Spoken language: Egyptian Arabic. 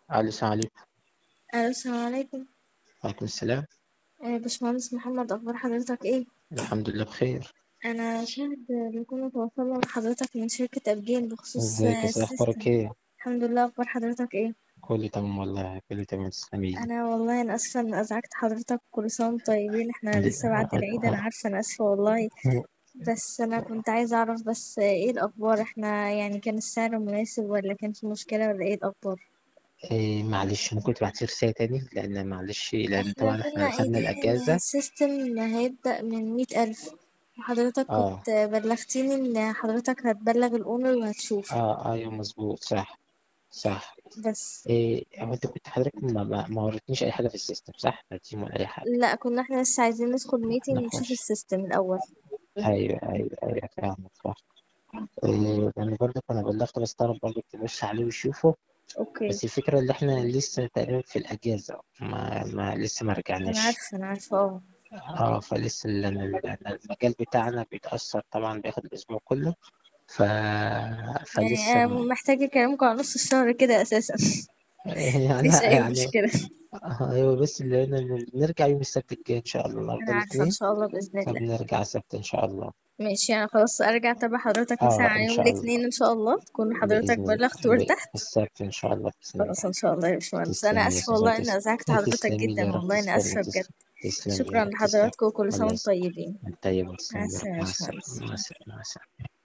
ألو السلام عليكم ألو السلام عليكم وعليكم السلام آه، باشمهندس محمد أخبار حضرتك إيه؟ الحمد لله بخير أنا شاهد اللي كنا تواصلنا مع حضرتك من شركة أبجين بخصوص ازيك آه، ازاي اخبارك السيستم ايه الحمد لله أخبار حضرتك إيه؟ كله تمام والله كله تمام تسلميلي أنا والله أنا آسفة إن أزعجت حضرتك كل سنة وانتم طيبين إحنا ل- لسه بعد العيد أنا عارفة أنا آسفة والله بس أنا كنت عايزة أعرف بس آه، إيه الأخبار إحنا يعني كان السعر مناسب ولا كان في مشكلة ولا إيه الأخبار؟ إيه معلش ممكن تبعتي رسالة تاني لأن معلش لأن إحنا طبعا كنا احنا خدنا قايلين إن الأجازة السيستم هيبدأ من مية ألف وحضرتك اه كنت بلغتيني إن حضرتك هتبلغ الأونر وهتشوف اه ايوه مظبوط صح صح بس إيه هو انت كنت حضرتك ما, ما, ما وريتنيش أي حاجة في السيستم صح؟ ما تيم ولا أي حاجة لا كنا احنا لسه عايزين ندخل ميتنج نشوف نخش السيستم الأول أيوه أيوه أيوه فاهمك صح إيه لأن برضه أنا بلغت بس طلب برضه تبص عليه وشوفه اوكي بس الفكرة اللي احنا لسه تقريبا في الأجازة ما, ما لسه ما أنا رجعناش عارفة أنا عارفة اه اه فلسه ال- ال- المجال بتاعنا بيتأثر طبعا بياخد الأسبوع كله ف... يعني فلسه أنا م- محتاجة أكلمكم على نص الشهر كده أساسا يعني مفيش لا أي يعني مشكلة آه، ايوه بس اللي هنا نرجع يوم السبت الجاي ان شاء الله النهارده أنا عارفة إن الاثنين شاء الله بإذن الله فبنرجع السبت ان شاء الله ماشي أنا خلاص أرجع أتابع حضرتك مثلا اه على ان يوم شاء الله الاثنين إن شاء الله تكون حضرتك بإذن الله بلغت ب- وارتحت السبت ان شاء الله بإذن خلاص الله إن شاء الله يا باشمهندس أنا تسلمي يا آسفة استاذة والله إن تسلم أزعجت حضرتك تسلمي لي جدا يا رب والله أنا تسلمي آسفة بجد تسلم تسلمي يا شكرا رب تسلم لحضراتكم وكل سنة الله وانتم يسلمك طيبين طيب مع تسلمي يا رب السلامة يا مع السلامة باشمهندس مع السلامة مع السلامة